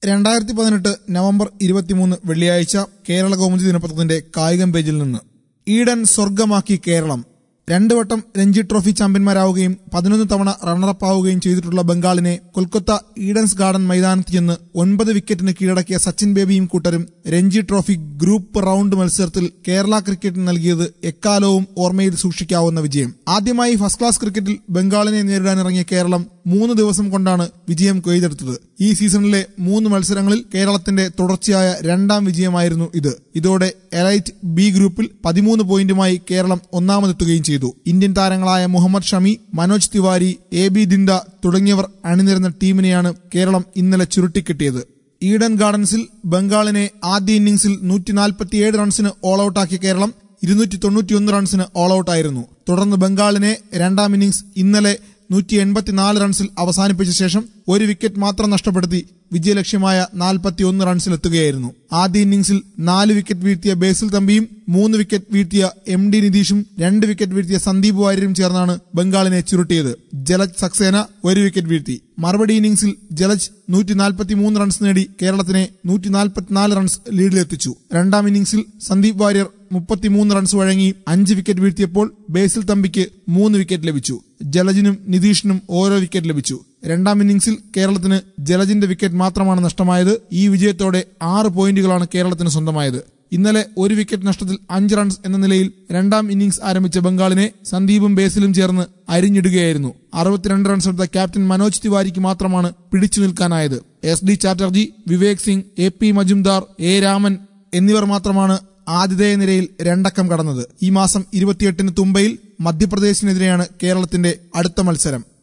രണ്ടായിരത്തി പതിനെട്ട് നവംബർ ഇരുപത്തിമൂന്ന് വെള്ളിയാഴ്ച കേരള കൗമുദി ദിനപത്രത്തിന്റെ കായികം പേജിൽ നിന്ന് ഈഡൻ സ്വർഗമാക്കി കേരളം രണ്ട് വട്ടം രഞ്ജി ട്രോഫി ചാമ്പ്യന്മാരാവുകയും പതിനൊന്ന് തവണ റണ്ണറപ്പ് ആവുകയും ചെയ്തിട്ടുള്ള ബംഗാളിനെ കൊൽക്കത്ത ഈഡൻസ് ഗാർഡൻ മൈതാനത്ത് ചെന്ന് ഒൻപത് വിക്കറ്റിന് കീഴടക്കിയ സച്ചിൻ ബേബിയും കൂട്ടരും രഞ്ജി ട്രോഫി ഗ്രൂപ്പ് റൗണ്ട് മത്സരത്തിൽ കേരള ക്രിക്കറ്റിന് നൽകിയത് എക്കാലവും ഓർമ്മയിൽ സൂക്ഷിക്കാവുന്ന വിജയം ആദ്യമായി ഫസ്റ്റ് ക്ലാസ് ക്രിക്കറ്റിൽ ബംഗാളിനെ നേരിടാനിറങ്ങിയ കേരളം മൂന്ന് ദിവസം കൊണ്ടാണ് വിജയം കൊയ്തെടുത്തത് ഈ സീസണിലെ മൂന്ന് മത്സരങ്ങളിൽ കേരളത്തിന്റെ തുടർച്ചയായ രണ്ടാം വിജയമായിരുന്നു ഇത് ഇതോടെ എലൈറ്റ് ബി ഗ്രൂപ്പിൽ പതിമൂന്ന് പോയിന്റുമായി കേരളം ഒന്നാമതെത്തുകയും ചെയ്തു ഇന്ത്യൻ താരങ്ങളായ മുഹമ്മദ് ഷമി മനോജ് തിവാരി എ ബി ദിന്ദ തുടങ്ങിയവർ അണിനിരുന്ന ടീമിനെയാണ് കേരളം ഇന്നലെ ചുരുട്ടിക്കിട്ടിയത് ഈഡൻ ഗാർഡൻസിൽ ബംഗാളിനെ ആദ്യ ഇന്നിംഗ്സിൽ നൂറ്റി നാൽപ്പത്തിയേഴ് റൺസിന് ഓൾ ഔട്ടാക്കിയ കേരളം ഇരുന്നൂറ്റി തൊണ്ണൂറ്റിയൊന്ന് റൺസിന് ഓൾ ഔട്ടായിരുന്നു തുടർന്ന് ബംഗാളിനെ രണ്ടാം ഇന്നിംഗ്സ് ഇന്നലെ നൂറ്റി എൺപത്തിനാല് റൺസിൽ അവസാനിപ്പിച്ച ശേഷം ഒരു വിക്കറ്റ് മാത്രം നഷ്ടപ്പെടുത്തി വിജയലക്ഷ്യമായ നാൽപ്പത്തിയൊന്ന് റൺസിലെത്തുകയായിരുന്നു ആദ്യ ഇന്നിംഗ്സിൽ നാല് വിക്കറ്റ് വീഴ്ത്തിയ ബേസിൽ തമ്പിയും മൂന്ന് വിക്കറ്റ് വീഴ്ത്തിയ എം ഡി നിതീഷും രണ്ട് വിക്കറ്റ് വീഴ്ത്തിയ സന്ദീപ് വാര്യരും ചേർന്നാണ് ബംഗാളിനെ ചുരുട്ടിയത് ജലജ് സക്സേന ഒരു വിക്കറ്റ് വീഴ്ത്തി മറുപടി ഇന്നിംഗ്സിൽ ജലജ് നൂറ്റി നാൽപ്പത്തി മൂന്ന് റൺസ് നേടി കേരളത്തിനെ നൂറ്റി നാൽപ്പത്തിനാല് റൺസ് ലീഡിലെത്തിച്ചു രണ്ടാം ഇന്നിംഗ്സിൽ സന്ദീപ് വാര്യർ മുപ്പത്തിമൂന്ന് റൺസ് വഴങ്ങി അഞ്ച് വിക്കറ്റ് വീഴ്ത്തിയപ്പോൾ ബേസിൽ തമ്പിക്ക് മൂന്ന് വിക്കറ്റ് ലഭിച്ചു ജലജിനും നിതീഷിനും ഓരോ വിക്കറ്റ് ലഭിച്ചു രണ്ടാം ഇന്നിംഗ്സിൽ കേരളത്തിന് ജലജിന്റെ വിക്കറ്റ് മാത്രമാണ് നഷ്ടമായത് ഈ വിജയത്തോടെ ആറ് പോയിന്റുകളാണ് കേരളത്തിന് സ്വന്തമായത് ഇന്നലെ ഒരു വിക്കറ്റ് നഷ്ടത്തിൽ അഞ്ച് റൺസ് എന്ന നിലയിൽ രണ്ടാം ഇന്നിംഗ്സ് ആരംഭിച്ച ബംഗാളിനെ സന്ദീപും ബേസിലും ചേർന്ന് അരിഞ്ഞിടുകയായിരുന്നു അറുപത്തിരണ്ട് റൺസ് എടുത്ത ക്യാപ്റ്റൻ മനോജ് തിവാരിക്ക് മാത്രമാണ് പിടിച്ചു നിൽക്കാനായത് S D Chatterjee Vivek Singh A P Majumdar A Raman എന്നിവർ മാത്രമാണ് ആതിഥേയ നിരയിൽ രണ്ടക്കം കടന്നത് ഈ മാസം ഇരുപത്തിയെട്ടിന് തുമ്പയിൽ മധ്യപ്രദേശിനെതിരെയാണ് കേരളത്തിന്റെ അടുത്ത മത്സരം